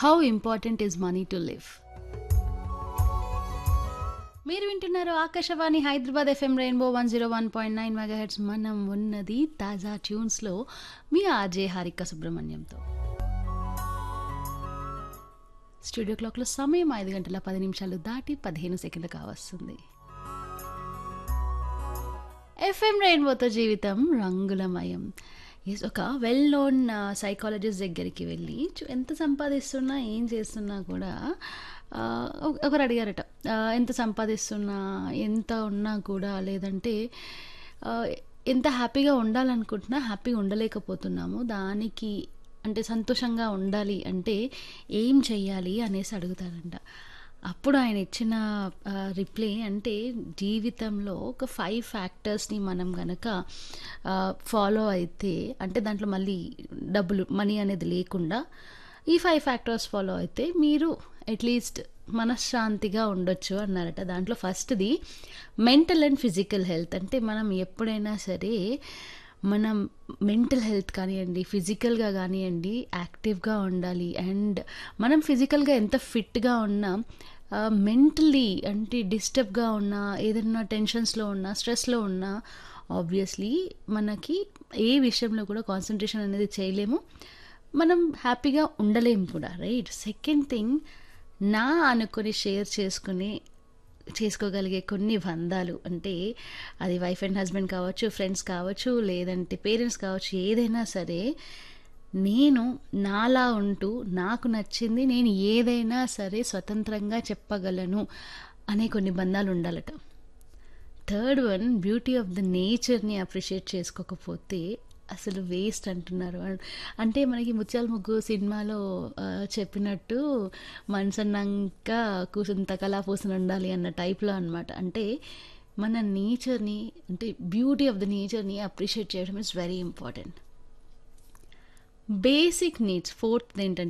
how important is money to live మీరు వింటున్నారు Akashvani Hyderabad FM rainbow one zero one point nine megahertz మనం ఉన్నది తాజా ట్యూన్స్లో మీ ఆర్జే హారిక సుబ్రహ్మణ్యంతో స్టూడియో క్లాక్లో సమయం ఐదు గంటల పది నిమిషాలు దాటి పదిహేను సెకండ్లు కావస్తుంది ఎఫ్ఎం రెయిన్బోతో జీవితం రంగులమయం ఎస్ ఒక వెల్ నోన్ సైకాలజిస్ట్ దగ్గరికి వెళ్ళి చు- ఎంత సంపాదిస్తున్నా ఏం చేస్తున్నా కూడా ఆ, ఒక- ఒకరు అడిగారట ఆ, ఎంత సంపాదిస్తున్నా ఎంత ఉన్నా కూడా లేదంటే ఆ, ఎంత హ్యాపీగా ఉండాలనుకుంటున్నా హ్యాపీగా ఉండలేకపోతున్నాము దానికి అంటే సంతోషంగా ఉండాలి అంటే ఏం చెయ్యాలి అనేసి అడుగుతారంట అప్పుడు ఆయన ఇచ్చిన రిప్లై అంటే జీవితంలో ఒక ఫైవ్ ఫ్యాక్టర్స్ని మనం గనక ఫాలో అయితే అంటే దాంట్లో మళ్ళీ డబ్బులు మనీ అనేది లేకుండా ఈ ఫైవ్ ఫ్యాక్టర్స్ ఫాలో అయితే మీరు అట్లీస్ట్ మనశ్శాంతిగా ఉండొచ్చు అన్నారట దాంట్లో ఫస్ట్ది మెంటల్ అండ్ ఫిజికల్ హెల్త్ అంటే మనం ఎప్పుడైనా సరే మనం మెంటల్ హెల్త్ కానివ్వండి ఫిజికల్గా కానివ్వండి యాక్టివ్గా ఉండాలి అండ్ మనం ఫిజికల్గా ఎంత ఫిట్గా ఉన్నా మెంటలీ అంటే డిస్టర్బ్గా ఉన్నా ఏదైనా టెన్షన్స్లో ఉన్నా స్ట్రెస్లో ఉన్నా ఆబ్వియస్లీ మనకి ఏ విషయంలో కూడా కాన్సన్ట్రేషన్ అనేది చేయలేము మనం హ్యాపీగా ఉండలేము కూడా రైట్ సెకండ్ థింగ్ నా అనుకొని షేర్ చేసుకుని చేసుకోగలిగే కొన్ని బంధాలు అంటే అది వైఫ్ అండ్ హస్బెండ్ కావచ్చు ఫ్రెండ్స్ కావచ్చు లేదంటే పేరెంట్స్ కావచ్చు ఏదైనా సరే నేను నాలా ఉంటూ నాకు నచ్చింది నేను ఏదైనా సరే స్వతంత్రంగా చెప్పగలను అనే కొన్ని బంధాలు ఉండాలట third one beauty of the నేచర్ని అప్రిషియేట్ చేసుకోకపోతే అసలు వేస్ట్ అంటున్నారు అన్- అంటే మనకి ముత్యాల ముగ్గు సినిమాలో ఆ, చెప్పినట్టు మనసన్నాక కూసుంత కళా పూసన ఉండాలి అన్న టైప్లో అనమాట అంటే మన నేచర్ని అంటే బ్యూటీ ఆఫ్ ద నేచర్ని అప్రిషియేట్ చేయడం is very important basic needs fourth ఏంటంటే